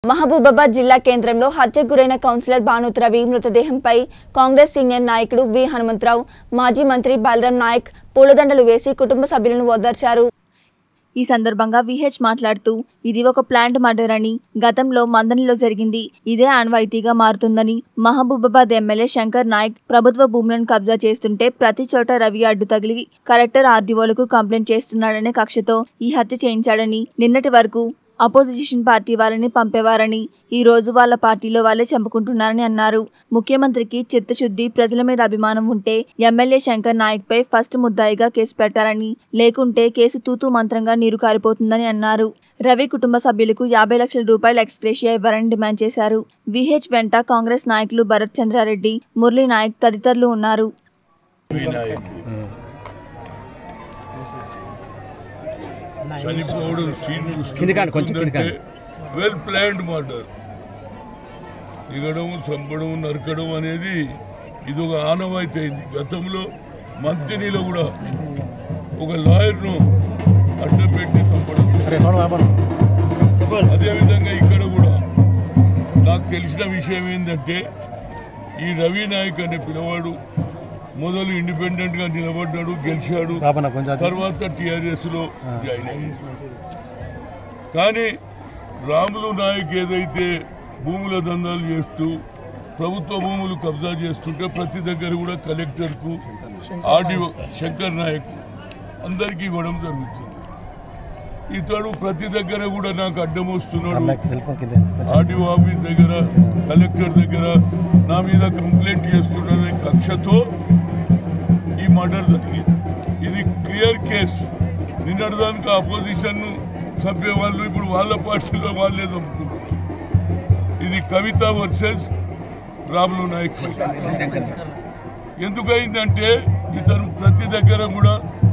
మహబూబాబాద్ జిల్లా కేంద్రంలో హత్యకు గురైన కౌన్సిలర్ భానుత్ రవి మృతదేహంపై కాంగ్రెస్ సీనియర్ నాయకుడు వి హనుమంతరావు మాజీ మంత్రి బలరాం నాయక్ పూలదండలు వేసి కుటుంబ సభ్యులను ఓదార్చారు ఈ సందర్భంగా విహెచ్ మాట్లాడుతూ ఇది ఒక ప్లాంట్ మర్డర్ అని గతంలో మందనిలో జరిగింది ఇదే ఆన్వాయితీగా మారుతుందని మహబూబాబాద్ ఎమ్మెల్యే శంకర్ నాయక్ ప్రభుత్వ భూములను కబ్జా చేస్తుంటే ప్రతి చోట రవి అడ్డు తగిలి కలెక్టర్ ఆర్డీఓలకు కంప్లైంట్ చేస్తున్నాడనే కక్షతో ఈ హత్య చేయించాడని నిన్నటి వరకు అపోజిషన్ పార్టీ వాళ్ళని పంపేవారని ఈ రోజు వాళ్ళ పార్టీలో వాళ్ళే చంపుకుంటున్నారని అన్నారు ముఖ్యమంత్రికి చిత్తశుద్ధి ప్రజల మీద అభిమానం ఉంటే ఎమ్మెల్యే శంకర్ నాయక్ పై ఫస్ట్ ముద్దాయిగా కేసు పెట్టారని లేకుంటే కేసు తూతూ మంత్రంగా నీరు కారిపోతుందని అన్నారు రవి కుటుంబ సభ్యులకు యాభై లక్షల రూపాయల ఎక్స్గ్రేషియా ఇవ్వాలని డిమాండ్ చేశారు విహెచ్ వెంట కాంగ్రెస్ నాయకులు భరత్ చంద్రారెడ్డి మురళీ నాయక్ తదితరులు ఉన్నారు వినాయక్ చనిపోవడం సీన్ కిందికాండి, కొంచెం కిందికాండి. వెల్ ప్లాన్డ్ మర్డర్ దిగడం చంపడం నరకడం అనేది ఇది ఒక ఆనవాయితీ అయింది గతంలో మంత్రిలో కూడా ఒక లాయర్ను అడ్డం పెట్టి చంపడం అదేవిధంగా ఇక్కడ కూడా నాకు తెలిసిన విషయం ఏంటంటే ఈ రవి నాయక్ అనే పిల్లవాడు మొదలు ఇండిపెండెంట్ గా నిలబడ్డాడు గెలిచాడు పాపన కొంచెం అది- తర్వాత టిఆర్ఎస్ లో జాయిన్ అయ్యాడు కానీ రాములు నాయక్ ఏదైతే భూముల దందాలు చేస్తూ ప్రభుత్వ భూములు కబ్జా చేస్తుంటే ప్రతి దగ్గర కూడా కలెక్టర్ కు ఆర్డీఓ శంకర్ నాయక్ అందరికీ ఇవ్వడం జరుగుతుంది ఇతడు ప్రతి దగ్గర కూడా నాకు అడ్డం వస్తున్నాడు అమ్మాయికి సెల్ ఫోన్ కింద కొంచెం ఆర్డీఓ ఆఫీస్ దగ్గర కలెక్టర్ దగ్గర నా మీద కంప్లైంట్ చేస్తున్నారనే కక్షతో ఈ మర్డర్ జరిగింది ఇది క్లియర్ కేసు నిన్నటిదానికి అపోజిషన్ చంపే వాళ్ళు ఇప్పుడు వాళ్ళ పార్టీలో వాళ్ళే చంపుతున్నారు ఇది కవిత వర్సెస్ రాములు నాయక్ ఫైట్. ఎందుకు అయిందంటే ఇతను ప్రతి దగ్గర కూడా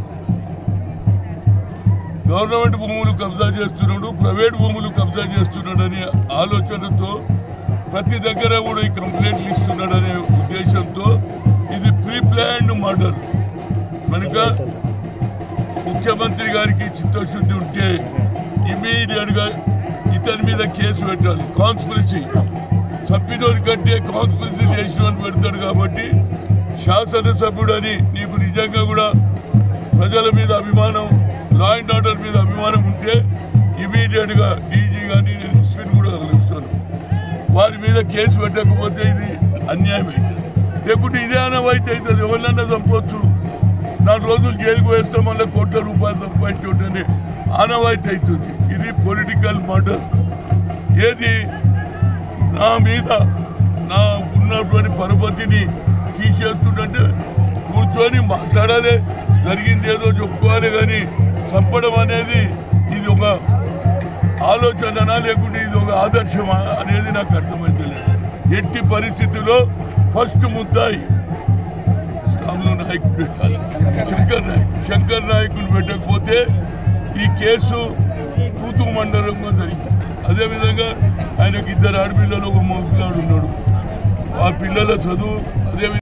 గవర్నమెంట్ భూములు కబ్జా చేస్తున్నాడు ప్రైవేట్ భూములు కబ్జా చేస్తున్నాడనే ఆలోచనతో ప్రతి దగ్గర కూడా ఈ కంప్లైంట్లు ఇస్తున్నాడనే ఉద్దేశంతో ఇది ప్రీ ప్లాన్డ్ మర్డర్ కనుక ముఖ్యమంత్రి గారికి చిత్తశుద్ధి ఉంటే ఇమీడియట్ గా ఇతని మీద కేసు పెట్టాలి కాన్స్పిరసీ చంపినోడి కంటే కాన్స్పిరసీ చేసిన పెడతాడు కాబట్టి శాసనసభ్యుడని నీకు నిజంగా కూడా ప్రజల మీద అభిమానం లా అండ్ ఆర్డర్ మీద అభిమానం ఉంటే ఇమీడియట్ గా డీజీ కానీ నేను ఎస్పీని కూడా కలుస్తాను వారి మీద కేసు పెట్టకపోతే ఇది అన్యాయం అవుతుంది లేకుంటే ఇదే అనవైతే అవుతుంది ఎవరినన్నా చంపొచ్చు నాలుగు రోజులు జైలుకు వేస్తే మళ్ళీ కోట్ల రూపాయలు సంపాదించుంటేనే ఆనవాయితీ అవుతుంది ఇది పొలిటికల్ మర్డర్ ఏది నా మీద నా ఉన్నటువంటి పరపతిని తీసేస్తుంటే కూర్చొని మాట్లాడాలి జరిగింది ఏదో చెప్పుకోవాలి కానీ చంపడం అనేది ఇది ఒక ఆలోచననా లేకుంటే ఇది ఒక ఆదర్శమా అనేది నాకు అర్థమైతలేదు ఎట్టి పరిస్థితిలో ఫస్ట్ ముద్దాయి రాములు నాయక్ పెట్టాలి శంకర్ నాయక్ శంకర్ నాయకులు పెట్టకపోతే ఈ కేసు తూతు మండలంగా జరిగింది అదేవిధంగా ఆయనకి ఇద్దరు ఆడపిల్లలు ఒక మగ పిల్లాడు ఉన్నాడు ఆ పిల్లల చదువు అదే